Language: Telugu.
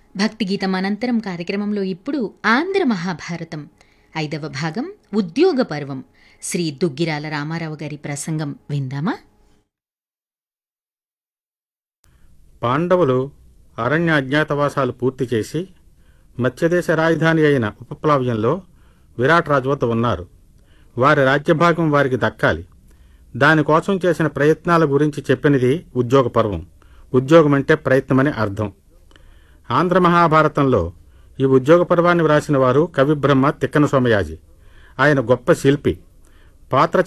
భక్తి గీతం అనంతరం కార్యక్రమంలో ఇప్పుడు ఆంధ్ర మహాభారతం ఐదవ భాగం ఉద్యోగ పర్వం శ్రీ దుగ్గిరాల రామారావు గారి ప్రసంగం విందామా పాండవులు అరణ్య అజ్ఞాతవాసాలు పూర్తి చేసి మత్స్యదేశ రాజధాని అయిన ఉపప్లావ్యంలో విరాట్ రాజు వద్ద ఉన్నారు వారి రాజ్యభాగం వారికి దక్కాలి దానికోసం చేసిన ప్రయత్నాల గురించి చెప్పినది ఉద్యోగ పర్వం ఉద్యోగం అంటే ప్రయత్నమని అర్థం ఆంధ్ర మహాభారతంలో ఈ ఉద్యోగ పర్వాన్ని వ్రాసిన వారు కవిబ్రహ్మ తిక్కన సోమయాజి ఆయన గొప్ప శిల్పి పాత్ర